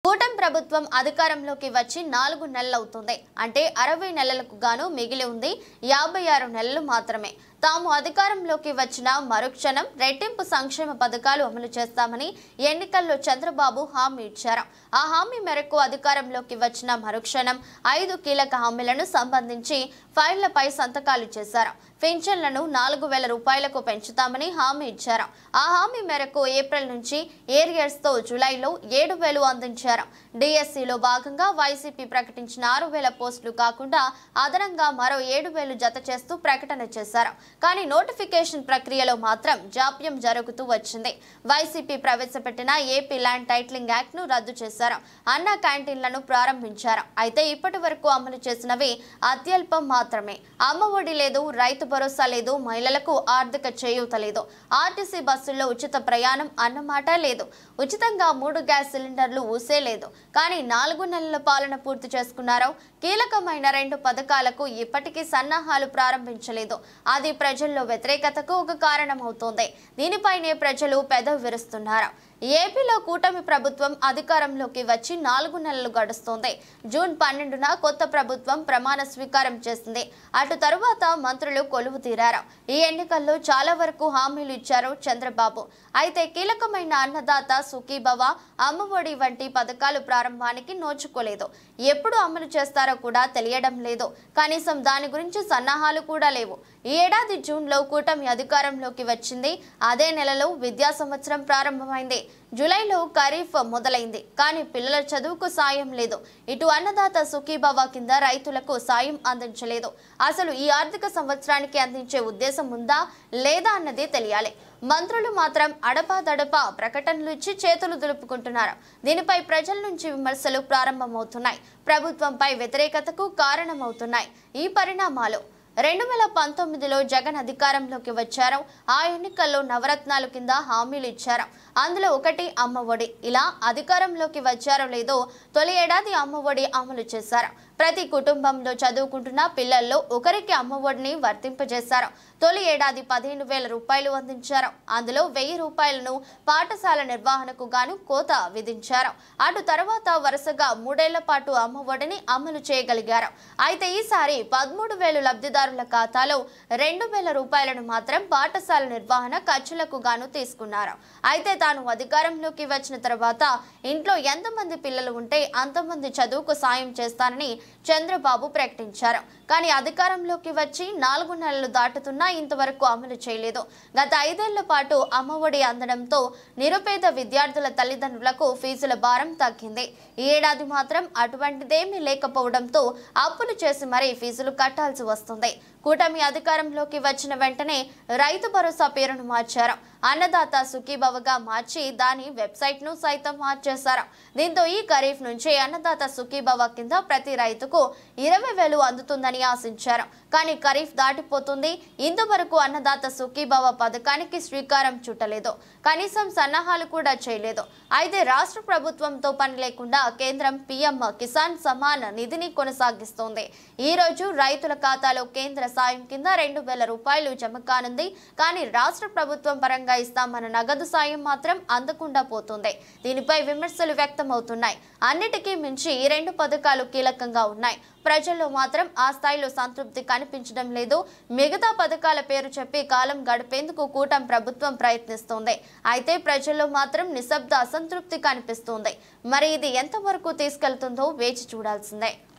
కూటమి ప్రభుత్వం అధికారంలోకి వచ్చి నాలుగు నెలలవుతుంది అంటే అరవై నెలలకు గాను మిగిలి ఉంది యాభై ఆరు నెలలు మాత్రమే తాము అధికారంలోకి వచ్చిన మరుక్షణం రెట్టింపు సంక్షేమ పథకాలు అమలు చేస్తామని ఎన్నికల్లో చంద్రబాబు హామీ ఇచ్చారు ఆ హామీ మేరకు అధికారంలోకి వచ్చిన మరుక్షణం ఐదు కీలక హామీలను సంబంధించి ఫైళ్లపై సంతకాలు చేశారు పింఛన్లను నాలుగు వేల రూపాయలకు పెంచుతామని హామీ ఇచ్చారు ఆ హామీ మేరకు ఏప్రిల్ నుంచి ఏరియర్స్ తో జూలైలో ఏడు వేలు అందించారు డిఎస్సిలో భాగంగా వైసీపీ ప్రకటించిన ఆరు వేల పోస్టులు కాకుండా అదనంగా మరో ఏడు వేలు జత చేస్తూ ప్రకటన చేశారు కానీ నోటిఫికేషన్ ప్రక్రియలో మాత్రం జాప్యం జరుగుతూ వచ్చింది వైసీపీ ప్రవేశపెట్టిన ఏపీ ల్యాండ్ టైటిలింగ్ యాక్ట్ ను రద్దు చేశారు అన్న క్యాంటీన్లను ప్రారంభించారు అయితే ఇప్పటి వరకు అమలు చేసినవి అత్యల్పం మాత్రమే అమ్మ ఒడి లేదు రైతు భరోసా లేదు మహిళలకు ఆర్థిక చేయూత లేదు ఆర్టీసీ బస్సుల్లో ఉచిత ప్రయాణం అన్నమాట లేదు ఉచితంగా మూడు గ్యాస్ సిలిండర్లు ఊసే లేదు కానీ నాలుగు నెలల పాలన పూర్తి చేసుకున్నారు కీలకమైన రెండు పథకాలకు ఇప్పటికీ సన్నాహాలు ప్రారంభించలేదు అది ప్రజల్లో వ్యతిరేకతకు ఒక కారణమవుతోంది దీనిపైనే ప్రజలు పెదవి విరుస్తున్నారు ఏపీలో కూటమి ప్రభుత్వం అధికారంలోకి వచ్చి నాలుగు నెలలు గడుస్తోంది జూన్ పన్నెండున కొత్త ప్రభుత్వం ప్రమాణ స్వీకారం చేసింది అటు తరువాత మంత్రులు కొలువు తీరారు ఈ ఎన్నికల్లో చాలా వరకు హామీలు ఇచ్చారు చంద్రబాబు అయితే కీలకమైన అన్నదాత సుఖీభవ అమ్మఒడి వంటి పథకాలు ప్రారంభానికి నోచుకోలేదు ఎప్పుడు అమలు చేస్తారో కూడా తెలియడం లేదు కనీసం దాని గురించి సన్నాహాలు కూడా లేవు ఈ ఏడాది జూన్లో కూటమి అధికారంలోకి వచ్చింది అదే నెలలో విద్యా సంవత్సరం ప్రారంభమైంది జూలైలో ఖరీఫ్ మొదలైంది కానీ పిల్లల చదువుకు సాయం లేదు ఇటు అన్నదాత సుఖీభవ కింద రైతులకు సాయం అందించలేదు అసలు ఈ ఆర్థిక సంవత్సరానికి అందించే ఉద్దేశం ఉందా లేదా అన్నది తెలియాలి మంత్రులు మాత్రం అడపాదడపా ప్రకటనలు ఇచ్చి చేతులు దులుపుకుంటున్నారు దీనిపై ప్రజల నుంచి విమర్శలు ప్రారంభమవుతున్నాయి ప్రభుత్వంపై వ్యతిరేకతకు కారణమవుతున్నాయి ఈ పరిణామాలు రెండు వేల పంతొమ్మిదిలో జగన్ అధికారంలోకి వచ్చారు ఆ ఎన్నికల్లో నవరత్నాలు కింద హామీలు ఇచ్చారు అందులో ఒకటి అమ్మ ఒడి ఇలా అధికారంలోకి వచ్చారో లేదో తొలి ఏడాది అమ్మ ఒడి అమలు చేశారు ప్రతి కుటుంబంలో చదువుకుంటున్న పిల్లల్లో ఒకరికి అమ్మ ఒడిని వర్తింపజేశారు తొలి ఏడాది పదిహేను వేల రూపాయలు అందించారు అందులో వెయ్యి రూపాయలను పాఠశాల నిర్వహణకు గాను కోత విధించారు అటు తర్వాత వరుసగా మూడేళ్ల పాటు అమ్మ ఒడిని అమలు చేయగలిగారు అయితే ఈసారి పదమూడు వేలు లబ్ధిదారుల ఖాతాలో రెండు వేల రూపాయలను మాత్రం పాఠశాల నిర్వహణ ఖర్చులకు గాను తీసుకున్నారు అయితే తాను అధికారంలోకి వచ్చిన తర్వాత ఇంట్లో ఎంతమంది పిల్లలు ఉంటే అంతమంది చదువుకు సాయం చేస్తానని చంద్రబాబు ప్రకటించారు కానీ అధికారంలోకి వచ్చి నాలుగు నెలలు దాటుతున్నా ఇంతవరకు అమలు చేయలేదు గత ఐదేళ్ల పాటు అమ్మఒడి అందడంతో నిరుపేద విద్యార్థుల తల్లిదండ్రులకు ఫీజుల భారం తగ్గింది ఈ ఏడాది మాత్రం అటువంటిదేమీ లేకపోవడంతో అప్పులు చేసి మరీ ఫీజులు కట్టాల్సి వస్తుంది కూటమి అధికారంలోకి వచ్చిన వెంటనే రైతు భరోసా పేరును మార్చారు అన్నదాత సుఖీభవగా మార్చి దాని వెబ్సైట్ ను సైతం మార్చేశారు దీంతో ఈ ఖరీఫ్ నుంచి అన్నదాత సుఖీభవ కింద ప్రతి రైతుకు ఇరవై వేలు అందుతుందని ఆశించారు కానీ ఖరీఫ్ దాటిపోతుంది ఇంతవరకు అన్నదాత సుఖీభవ పథకానికి శ్రీకారం చుట్టలేదు కనీసం సన్నాహాలు కూడా చేయలేదు అయితే రాష్ట్ర ప్రభుత్వంతో పని లేకుండా కేంద్రం పీఎం కిసాన్ సమాన్ నిధిని కొనసాగిస్తోంది ఈ రోజు రైతుల ఖాతాలో కేంద్ర సాయం కింద రెండు వేల రూపాయలు జమ కానుంది కానీ రాష్ట్ర ప్రభుత్వం పరంగా ఇస్తామన్న నగదు సాయం మాత్రం అందకుండా పోతుంది దీనిపై విమర్శలు వ్యక్తమవుతున్నాయి అన్నిటికీ మించి ఈ రెండు పథకాలు కీలకంగా ఉన్నాయి ప్రజల్లో మాత్రం ఆ స్థాయిలో సంతృప్తి కనిపించడం లేదు మిగతా పథకాల పేరు చెప్పి కాలం గడిపేందుకు కూటమి ప్రభుత్వం ప్రయత్నిస్తోంది అయితే ప్రజల్లో మాత్రం నిశ్శబ్ద అసంతృప్తి కనిపిస్తోంది మరి ఇది ఎంతవరకు తీసుకెళ్తుందో వేచి చూడాల్సిందే